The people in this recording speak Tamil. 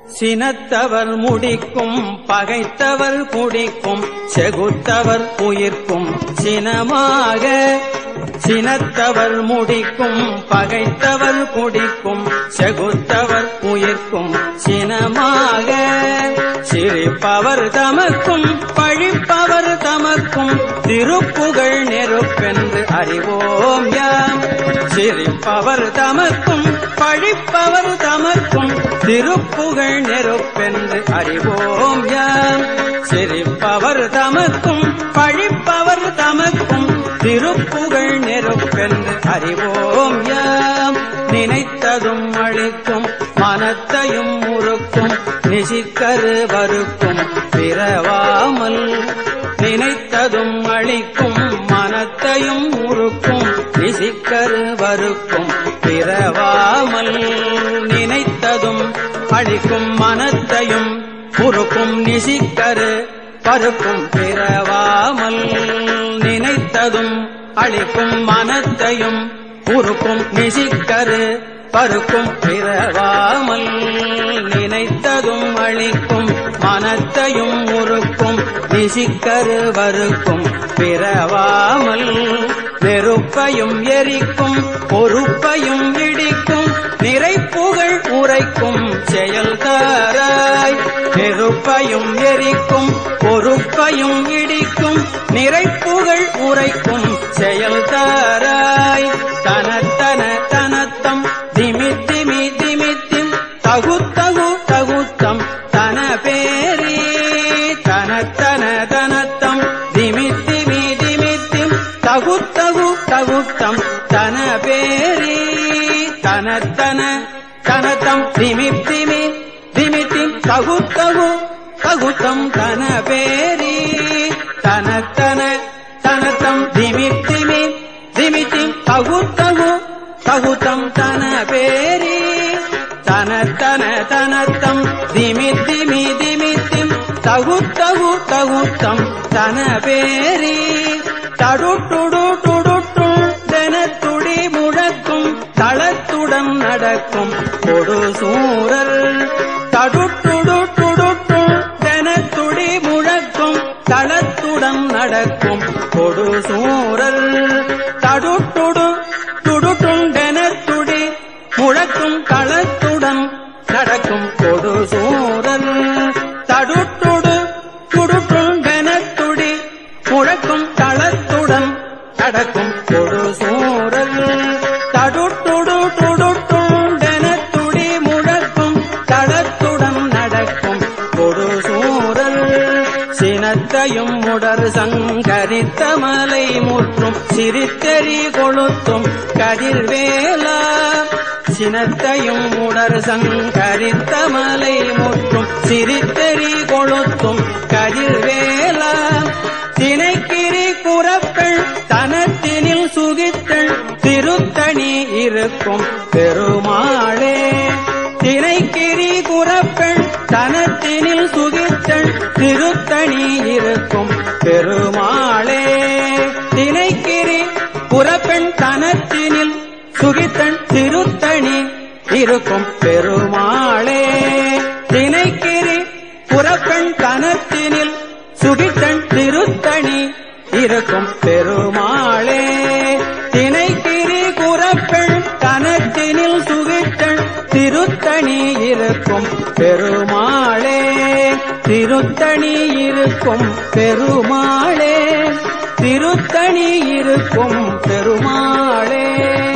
சினத்தவர் முடிக்கும் பகைத்தவர் குடிக்கும் செகுத்தவர் உயிர்க்கும் சினமாக சினத்தவர் முடிக்கும் பகைத்தவர் குடிக்கும் செகுத்தவர் உயிர்க்கும் சினமாக சிரிப்பவர் தமக்கும் பழிப்பவர் தமக்கும் திருப்புகழ் நெருப்பென்று அறிவோம் யாம் சிரிப்பவர் தமக்கும் பழிப்பவர் தமக்கும் திருப்புகழ் நெருப்பென்று அறிவோம் யாம் சிரிப்பவர் தமக்கும் பழிப்பவர் தமக்கும் திருப்புகழ் நெருப்பென்று அறிவோம் யாம் நினைத்ததும் அழிக்கும் மனத்தையும் முறுக்கும் நிசிக்கரு வருக்கும் பிறவாமல் நினைத்ததும் அழிக்கும் மனத்தையும் முறுக்கும் நிசிக்கரு வருக்கும் பிறவாமல் நினைத்ததும் அழிக்கும் மனத்தையும் முறுக்கும் நிசிக்கரு பருக்கும் பிறவாமல் நினைத்ததும் அழிக்கும் மனத்தையும் உருக்கும் நிசிக்கரு பருக்கும் பிறவாமல் நினைத்ததும் அழிக்கும் மனத்தையும் உருக்கும் நிசிக்கரு வருக்கும் பிறவாமல் நெருப்பையும் எரிக்கும் பொறுப்பையும் இடிக்கும் நிறைப்புகழ் உரைக்கும் செயல்தாராய் நெருப்பையும் எரிக்கும் பொறுப்பையும் இடிக்கும் நிறைப்புகழ் உரைக்கும் செயல்தாராய் தனத்தன தனத்தம் திமித்திமி திமித்திம் தகுத்தகு தகுத்தம் தன பேரி தனத்தன தனத்தம் திமித்திமி திமித்திம் தகுத்தகு தகுத்தம் தன பேரி தனத்தன தனத்தம் திமித்திமி திமித்திம் தகுத்தகு தகுத்தம் தன பேரி தனத்தன தனத்தம் திமித்திமி திமித்திம் தகுத்தகு தகுத்தம் தன பேரி தனத்தன தனத்தம் திமித்திமி திமித்திம் தகுத்தகு தகுத்தம் தன பேரி தடுட்டுடு துடுட்டும் தெனத்துடி முழக்கும் தளத்துடன் நடக்கும் கொடு சூரல் தடுட்டுடு துடுட்டும் தெனத்துடி முழக்கும் தளத்துடன் நடக்கும் கொடு சூரல் தடுட்டுடு துடுட்டுண்டெனத்துடி முழக்கும் களத்துடன் நடக்கும் கொடு சூரல் தடுட்டுடு துடுட்டுண்டெனத்துடி முழக்கும் களத்துடன் நடக்கும் கொடு சூரல் தடுட்டுடு துடுட்டுண்டெனத்துடி முழக்கும் களத்துடன் நடக்கும் கொடு சூரல் சினத்தையும் முடர் சங்கரித்த மலை முற்றும் சிரித்தெறி கொளுத்தும் கதிர்வேலா சினத்தையும் உடர் சங்கரித்த மலை முற்றும் சிரித்தெறி கொளுத்தும் கதிர்வேலா தினைக்கிரி குறப்பெண் தனத்தினில் சுகித்தள் திருத்தணி இருக்கும் பெருமாளே தினைக்கிரி குறப்பெண் தனத்தினில் சுகித்தள் திருத்தணி இருக்கும் பெருமாளே தினைக்கிரி புறப்பெண் தனத்தினில் சுகித்தன் திருத்தணி இருக்கும் பெருமாளே தினைக்கிரி புறப்பெண் தனத்தினில் சுகித்தன் திருத்தணி இருக்கும் பெருமாளே தினைக்கிரி குறப்பெண் தனத்தினில் சுகித்தன் திருத்தணி இருக்கும் பெருமாளே திருத்தணி இருக்கும் பெருமாளே திருத்தணி இருக்கும் பெருமாளே